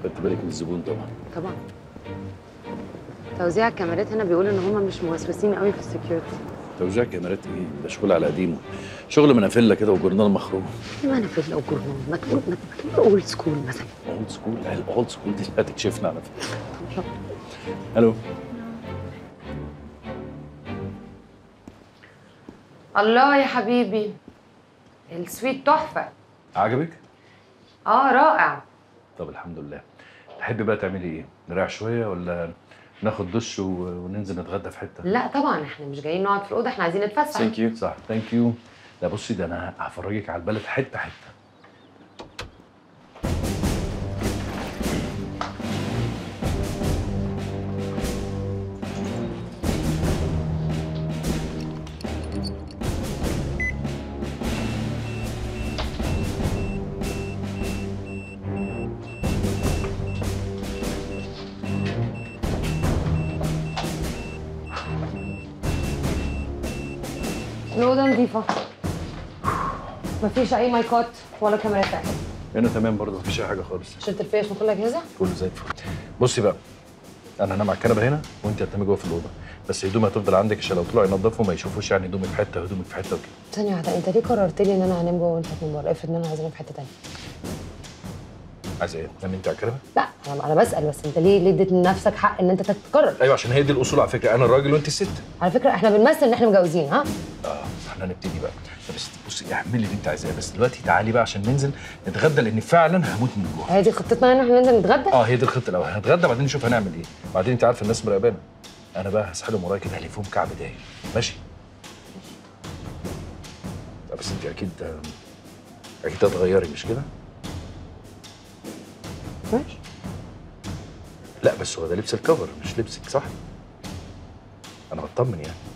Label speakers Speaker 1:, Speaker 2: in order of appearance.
Speaker 1: خدت بالك من الزبون طبعا
Speaker 2: طبعا توزيع الكاميرات هنا بيقول ان هم مش موسوسين قوي في السكيورتي
Speaker 1: توزيع كاميرات ايه ده شغل على قديمه شغل منافله كده وجورنال مخروم
Speaker 2: ما انا في الجورنال ما تقول ما تقول اولد سكول مثلا
Speaker 1: اولد سكول الاولد سكول دي هتكشفنا على فكره الو
Speaker 2: الله يا حبيبي السويت تحفه
Speaker 1: عجبك
Speaker 2: اه رائع
Speaker 1: طب الحمد لله تحبي بقى تعملي ايه نريح شويه ولا ناخد دش و... وننزل نتغدى في حته
Speaker 2: لا طبعا احنا مش جايين نقعد في الاوضه احنا عايزين نتفسح
Speaker 1: ثانك يو صح ثانك يو لا بصي ده انا هفرجك على البلد حته حته
Speaker 2: الاوضه نظيفه مفيش اي مايكات ولا كاميرات
Speaker 1: هنا تمام برضه مفيش اي حاجه خالص
Speaker 2: شلت الفيش وكل اجهزه
Speaker 1: كله زي الفل بصي بقى انا هنام على الكنبه هنا وانت هتنامي جوه في الاوضه بس هدومي هتفضل عندك عشان لو طلعوا ينضفوا ما يشوفوش يعني هدومك في حته هدومك في حته وكده
Speaker 2: ثانيه واحده انت ليه قررت لي ان انا هنام جوه وانت من بره افرض ان انا عايزه انام في حته ثانيه
Speaker 1: عايزه ايه؟ تنامي انت على الكنبه؟
Speaker 2: لا انا انا بسال بس انت ليه ليه اديت لنفسك حق ان انت تقرر
Speaker 1: ايوه عشان هي دي الاصول على فكره انا الراجل وانت الست
Speaker 2: على فكره احنا بنمثل ان احنا متجوزين ها
Speaker 1: اه احنا نبتدي بقى طب بس بصي اعملي اللي انت عايزاه بس دلوقتي تعالي بقى عشان ننزل نتغدى لان فعلا هموت من الجوع
Speaker 2: هي دي خطتنا ان احنا ننزل نتغدى
Speaker 1: اه هي دي الخطه الاول هنتغدى بعدين نشوف هنعمل ايه بعدين انت عارفه الناس مراقبانا انا بقى هسحلهم ورايا كده هلفهم كعب داير ماشي لا بس انت اكيد اكيد هتغيري مش كده
Speaker 2: ماشي
Speaker 1: لا بس هو ده لبس الكفر مش لبسك صح انا بطمن يعني